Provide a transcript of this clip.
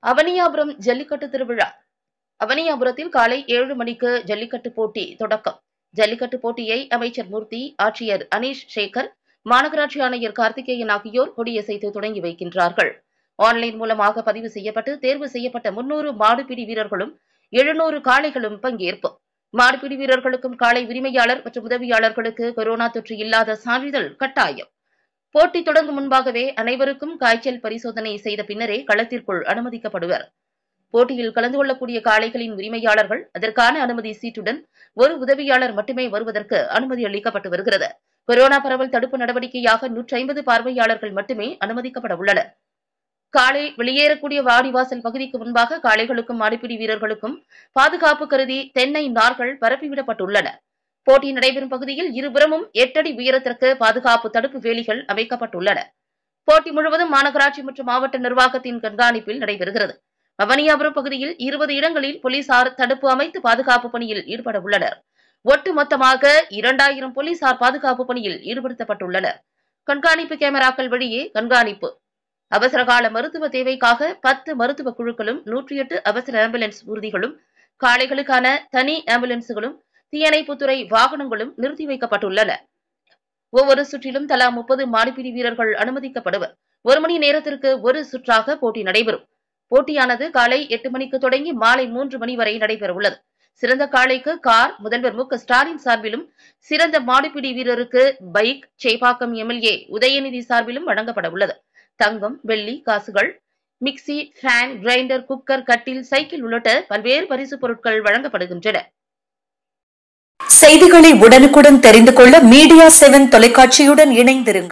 அவனியாபுரம் ஜல்லிக்கட்டு திருவிழா அவனியாபுரத்தில் காலை ஏழு மணிக்கு ஜல்லிக்கட்டு போட்டி தொடக்கம் ஜல்லிக்கட்டு போட்டியை அமைச்சர் மூர்த்தி ஆட்சியர் அனீஷ் சேகர் மாநகராட்சி ஆணையர் கார்த்திகேயன் ஆகியோர் கொடியசைத்து தொடங்கி வைக்கின்றார்கள் ஆன்லைன் மூலமாக பதிவு செய்யப்பட்டு தேர்வு செய்யப்பட்ட முன்னூறு மாடுபிடி வீரர்களும் எழுநூறு காளைகளும் பங்கேற்பு மாடுபிடி வீரர்களுக்கும் காளை உரிமையாளர் மற்றும் உதவியாளர்களுக்கு கொரோனா தொற்று இல்லாத சான்றிதழ் கட்டாயம் போட்டி தொடங்கும் முன்பாகவே அனைவருக்கும் காய்ச்சல் பரிசோதனை செய்த பின்னரே களத்திற்குள் அனுமதிக்கப்படுவர் போட்டியில் கலந்து கொள்ளக்கூடிய காளைகளின் உரிமையாளர்கள் அதற்கான அனுமதி சீட்டுடன் ஒரு உதவியாளர் மட்டுமே வருவதற்கு அனுமதி அளிக்கப்பட்டு வருகிறது கொரோனா பரவல் தடுப்பு நடவடிக்கையாக நூற்றி ஐம்பது பார்வையாளர்கள் மட்டுமே அனுமதிக்கப்பட உள்ளனர் காலை வெளியேறக்கூடிய வாடிவாசல் பகுதிக்கு முன்பாக காளைகளுக்கும் மாடிப்பிடி வீரர்களுக்கும் பாதுகாப்பு கருதி தென்னை நார்கள் பரப்பிவிடப்பட்டுள்ளன போட்டி நடைபெறும் பகுதியில் இருபுறமும் எட்டடி உயரத்திற்கு பாதுகாப்பு தடுப்பு வேலிகள் அமைக்கப்பட்டுள்ளன போட்டி முழுவதும் மாநகராட்சி மற்றும் மாவட்ட நிர்வாகத்தின் கண்காணிப்பில் நடைபெறுகிறது அவனியாபுரம் பகுதியில் இருபது இடங்களில் போலீசார் தடுப்பு அமைத்து பாதுகாப்பு பணியில் ஈடுபட உள்ளனர் ஒட்டுமொத்தமாக இரண்டாயிரம் போலீசார் பாதுகாப்பு பணியில் ஈடுபடுத்தப்பட்டுள்ளனர் கண்காணிப்பு கேமராக்கள் வழியே கண்காணிப்பு அவசரகால மருத்துவ தேவைக்காக பத்து மருத்துவ குழுக்களும் நூற்றி எட்டு அவசர ஆம்புலன்ஸ் ஊர்திகளும் காளைகளுக்கான தனி ஆம்புலன்ஸுகளும் தீயணைப்புத்துறை வாகனங்களும் நிறுத்தி வைக்கப்பட்டுள்ளன ஒவ்வொரு சுற்றிலும் தலா முப்பது மாடுபிடி வீரர்கள் அனுமதிக்கப்படுவர் ஒரு மணி நேரத்திற்கு ஒரு சுற்றாக போட்டி நடைபெறும் போட்டியானது காலை எட்டு மணிக்கு தொடங்கி மாலை மூன்று மணி வரை நடைபெறவுள்ளது சிறந்த காளைக்கு கார் முதல்வர் மு க ஸ்டாலின் சார்பிலும் சிறந்த மாடுபிடி வீரருக்கு பைக் சேப்பாக்கம் எம்எல்ஏ உதயநிதி சார்பிலும் வழங்கப்பட உள்ளது தங்கம் வெள்ளி காசுகள் மிக்சி ஃபேன் கிரைண்டர் குக்கர் கட்டில் சைக்கிள் உள்ளிட்ட பல்வேறு பரிசுப் பொருட்கள் வழங்கப்படுகின்றன செய்திகளை உடனுக்குடன் தெரிந்து கொள்ள மீடியா செவன் தொலைக்காட்சியுடன் இணைந்திருங்கள்